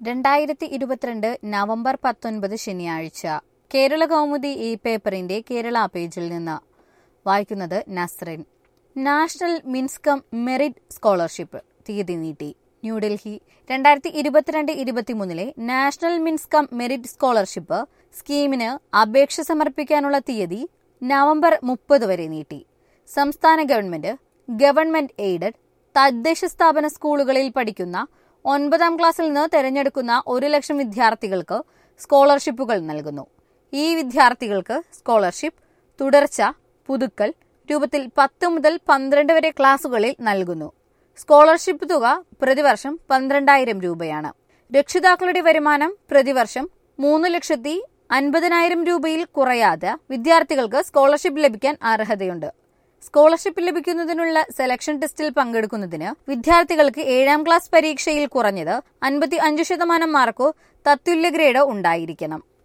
രണ്ടായിരത്തി ഇരുപത്തിരണ്ട് നവംബർ പത്തൊൻപത് ശനിയാഴ്ച കേരള കൗമുദി ഈ പേപ്പറിന്റെ കേരള പേജിൽ നിന്ന് വായിക്കുന്നത് Nasrin national means cum merit scholarship തീയതി നീട്ടി ന്യൂഡൽഹി രണ്ടായിരത്തി ഇരുപത്തിരണ്ട് ഇരുപത്തിമൂന്നിലെ നാഷണൽ മിൻസ്കം മെറിറ്റ് സ്കോളർഷിപ്പ് സ്കീമിന് അപേക്ഷ സമർപ്പിക്കാനുള്ള തീയതി നവംബർ മുപ്പത് വരെ നീട്ടി സംസ്ഥാന ഗവൺമെന്റ് ഗവൺമെന്റ് എയ്ഡഡ് തദ്ദേശ സ്ഥാപന സ്കൂളുകളിൽ പഠിക്കുന്ന ഒൻപതാം ക്ലാസ്സിൽ നിന്ന് തെരഞ്ഞെടുക്കുന്ന ഒരു ലക്ഷം വിദ്യാർത്ഥികൾക്ക് സ്കോളർഷിപ്പുകൾ നൽകുന്നു ഈ വിദ്യാർത്ഥികൾക്ക് സ്കോളർഷിപ്പ് തുടർച്ച പുതുക്കൽ രൂപത്തിൽ പത്ത് മുതൽ പന്ത്രണ്ട് വരെ ക്ലാസുകളിൽ നൽകുന്നു സ്കോളർഷിപ്പ് തുക പ്രതിവർഷം പന്ത്രണ്ടായിരം രൂപയാണ് രക്ഷിതാക്കളുടെ വരുമാനം പ്രതിവർഷം മൂന്ന് ലക്ഷത്തി അൻപതിനായിരം രൂപയിൽ കുറയാതെ വിദ്യാർത്ഥികൾക്ക് സ്കോളർഷിപ്പ് ലഭിക്കാൻ അർഹതയുണ്ട് സ്കോളർഷിപ്പ് ലഭിക്കുന്നതിനുള്ള സെലക്ഷൻ ടെസ്റ്റിൽ പങ്കെടുക്കുന്നതിന് വിദ്യാർത്ഥികൾക്ക് ഏഴാം ക്ലാസ് പരീക്ഷയിൽ കുറഞ്ഞത് അൻപത്തി അഞ്ച് ശതമാനം മാർക്കോ തത്തുല്യ ഗ്രേഡോ ഉണ്ടായിരിക്കണം